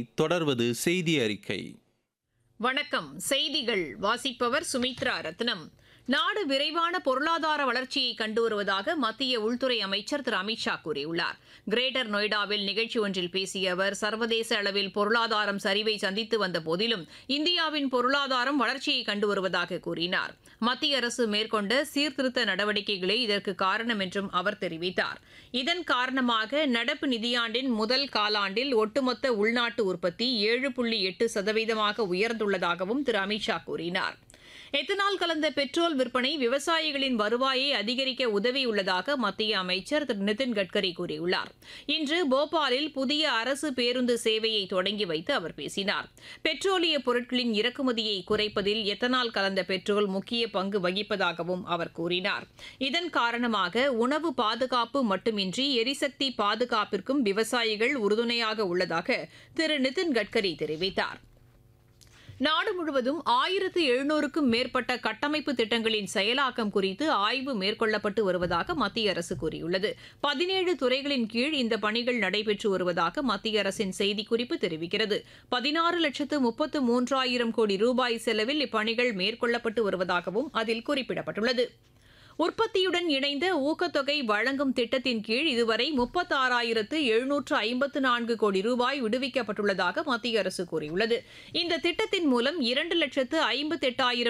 தொடர்வது செய்தி அறிக்கை வணக்கம் செய்திகள் வாசிப்பவர் சுமித்ரா ரத்னம் நாடு விரைவான பொருளாதார வளர்ச்சியை கண்டு வருவதாக மத்திய உள்துறை அமைச்சர் திரு அமித்ஷா கூறியுள்ளார் கிரேட்டர் நொய்டாவில் நிகழ்ச்சி ஒன்றில் பேசிய அவர் சர்வதேச அளவில் பொருளாதாரம் சரிவை சந்தித்து வந்த போதிலும் இந்தியாவின் பொருளாதாரம் வளர்ச்சியை கண்டு வருவதாக கூறினார் மத்திய அரசு மேற்கொண்ட சீர்திருத்த நடவடிக்கைகளே இதற்கு காரணம் என்றும் அவர் தெரிவித்தார் இதன் காரணமாக நடப்பு நிதியாண்டின் முதல் காலாண்டில் ஒட்டுமொத்த உள்நாட்டு உற்பத்தி ஏழு புள்ளி எட்டு சதவீதமாக உயர்ந்துள்ளதாகவும் திரு அமித்ஷா கூறினார் எத்தனால் கலந்த பெட்ரோல் விற்பனை விவசாயிகளின் வருவாயை அதிகரிக்க உதவியுள்ளதாக மத்திய அமைச்சர் திரு நிதின் கட்கரி கூறியுள்ளார் இன்று போபாலில் புதிய அரசு பேருந்து சேவையை தொடங்கி வைத்து அவர் பேசினார் பெட்ரோலிய பொருட்களின் இறக்குமதியை குறைப்பதில் எத்தனால் கலந்த பெட்ரோல் முக்கிய பங்கு வகிப்பதாகவும் அவர் கூறினார் இதன் காரணமாக உணவு பாதுகாப்பு மட்டுமின்றி எரிசக்தி பாதுகாப்பிற்கும் விவசாயிகள் உறுதுணையாக உள்ளதாக திரு நிதின் கட்கரி தெரிவித்தார் நாடு முழுவதும் ஆயிரத்து எழுநூறுக்கும் மேற்பட்ட கட்டமைப்பு திட்டங்களின் செயலாக்கம் குறித்து ஆய்வு மேற்கொள்ளப்பட்டு வருவதாக மத்திய அரசு கூறியுள்ளது பதினேழு துறைகளின் கீழ் இந்த பணிகள் நடைபெற்று வருவதாக மத்திய அரசின் செய்திக்குறிப்பு தெரிவிக்கிறது பதினாறு லட்சத்து முப்பத்து மூன்றாயிரம் கோடி ரூபாய் செலவில் இப்பணிகள் மேற்கொள்ளப்பட்டு வருவதாகவும் அதில் குறிப்பிடப்பட்டுள்ளது உற்பத்தியுடன் இணைந்த ஊக்கத்தொகை வழங்கும் திட்டத்தின் கீழ் இதுவரை முப்பத்தாறாயிரத்து எழுநூற்று ஐம்பத்து நான்கு கோடி ரூபாய் விடுவிக்கப்பட்டுள்ளதாக மத்திய அரசு கூறியுள்ளது இந்த திட்டத்தின் மூலம் இரண்டு லட்சத்து ஐம்பத்தெட்டாயிரம்